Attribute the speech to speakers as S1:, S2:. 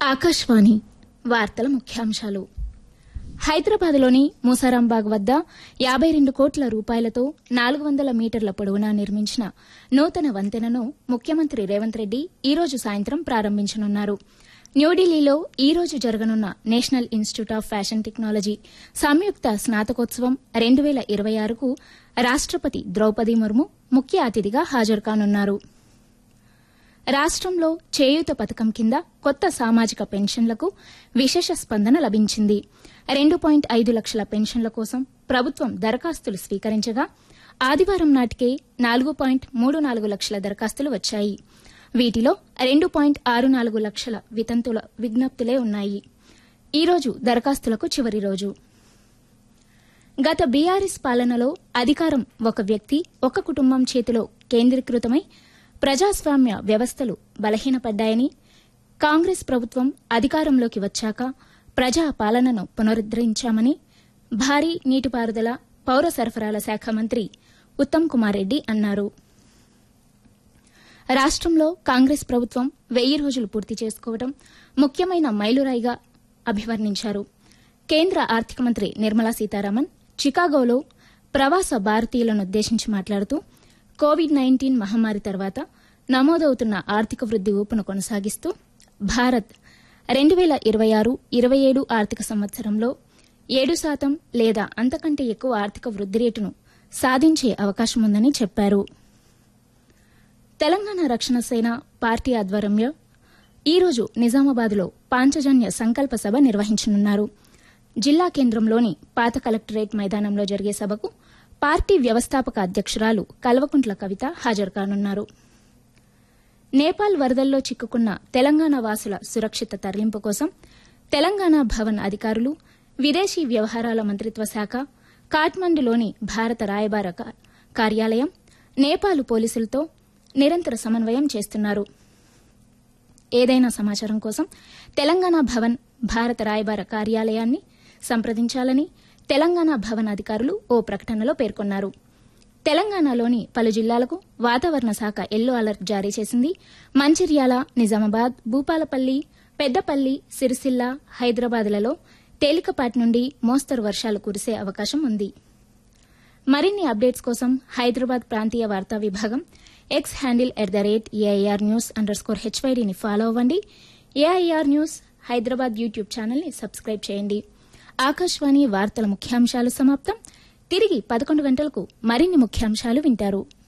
S1: ఆకాశవాణి వార్తల ముఖ్యాంశాలు హైదరాబాద్లోని మూసారాంబాగ్ వద్ద యాబై రెండు కోట్ల రూపాయలతో నాలుగు వందల మీటర్ల పొడవునా నిర్మించిన నూతన వంతెనను ముఖ్యమంత్రి రేవంత్ రెడ్డి ఈ రోజు సాయంత్రం ప్రారంభించనున్నారు న్యూఢిల్లీలో ఈ రోజు జరగనున్న national institute of fashion technology సంయుక్త స్నాతకోత్సవం రెండు వేల ఇరవై ఆరుకు రాష్టపతి ద్రౌపది ముర్ము ముఖ్య అతిథిగా హాజరు కానున్నారు రాష్టంలో చేయూత పథకం కింద కొత్త సామాజిక పెన్షన్లకు విశేష స్పందన లభించింది రెండు పాయింట్ ఐదు లక్షల పెన్షన్ల కోసం ప్రభుత్వం దరఖాస్తులు స్వీకరించగా ఆదివారం నాటికే నాలుగు పాయింట్ మూడు నాలుగు లక్షల దరఖాస్తులు వచ్చాయి వీటిలో రెండు పాయింట్ ఆరు నాలుగు లక్షల వితంతుల విజ్ఞప్తులే ఉన్నాయి ఈ రోజు దరఖాస్తులకు చివరి రోజు గత బీఆర్ఎస్ పాలనలో అధికారం ఒక వ్యక్తి ఒక కుటుంబం చేతిలో కేంద్రీకృతమై ప్రజాస్వామ్య వ్యవస్థలు బలహీనపడ్డాయని కాంగ్రెస్ ప్రభుత్వం అధికారంలోకి వచ్చాక ప్రజా పాలనను పునరుద్దరించామని భారీ నీటిపారుదల పౌర సరఫరాల శాఖ మంత్రి ఉత్తమ్ కుమార్ రెడ్డి అన్నారు రాష్టంలో కాంగ్రెస్ ప్రభుత్వం వెయ్యి రోజులు పూర్తి చేసుకోవడం ముఖ్యమైన మైలురాయిగా అభివర్ణించారు కేంద్ర ఆర్థిక మంత్రి నిర్మలా సీతారామన్ చికాగోలో ప్రవాస భారతీయులనుద్దేశించి మాట్లాడుతూ కోవిడ్ నైన్టీన్ మహమ్మారి తర్వాత నమోదవుతున్న ఆర్థిక వృద్ది ఊపును కొనసాగిస్తూ భారత్ రెండు వేల ఇరవై ఆరు ఇరవై ఏడు ఆర్థిక సంవత్సరంలో ఏడు శాతం లేదా అంతకంటే ఎక్కువ ఆర్థిక వృద్ది రేటును సాధించే అవకాశముందని చెప్పారు తెలంగాణ రక్షణ సేన పార్టీ ఆధ్వర్యంలో ఈరోజు నిజామాబాద్లో పాంచజన్య సంకల్ప సభ నిర్వహించనున్నారు జిల్లా కేంద్రంలోని పాత కలెక్టరేట్ మైదానంలో జరిగే సభకు పార్టీ వ్యవస్థాపక అధ్యక్షురాలు కల్వకుంట్ల కవిత హాజరు కానున్నారు నేపాల్ వరదల్లో చిక్కుకున్న తెలంగాణ వాసుల సురక్షిత తరలింపు కోసం తెలంగాణ భవన్ అధికారులు విదేశీ వ్యవహారాల మంత్రిత్వ శాఖ కాఠ్మండులోని భారత రాయబార కా- కార్యాలయం నేపాల్ పోలీసులతో నిరంతర సమన్వయం చేస్తున్నారు ఏదైనా సమాచారం కోసం తెలంగాణ భవన్ భారత రాయబార కార్యాలయాన్ని సంప్రదించాలని తెలంగాణ భవన్ అధికారులు ఓ ప్రకటనలో పేర్కొన్నారు తెలంగాణలోని పలు జిల్లాలకు వాతావరణ శాఖ ఎల్లో అలర్ట్ జారీ చేసింది మంచిర్యాల నిజామాబాద్ భూపాలపల్లి పెద్దపల్లి సిరిసిల్ల హైదరాబాద్లలో తేలికపాటి నుండి మోస్తరు వర్షాలు కురిసే అవకాశం ఉంది మరిన్ని అప్డేట్స్ కోసం హైదరాబాద్ ప్రాంతీయ వార్తా విభాగం X handle at the rate AIR news under score హెచ్వైడీని ఫాలో అవ్వండి ఏఐఆర్ న్యూస్ హైదరాబాద్ యూట్యూబ్ ఛానల్ని సబ్స్క్రైబ్ చేయండి ఆకాశవాణి వార్తల ముఖ్యాంశాలు సమాప్తం తిరిగి పదకొండు గంటలకు మరిన్ని ముఖ్యాంశాలు వింటారు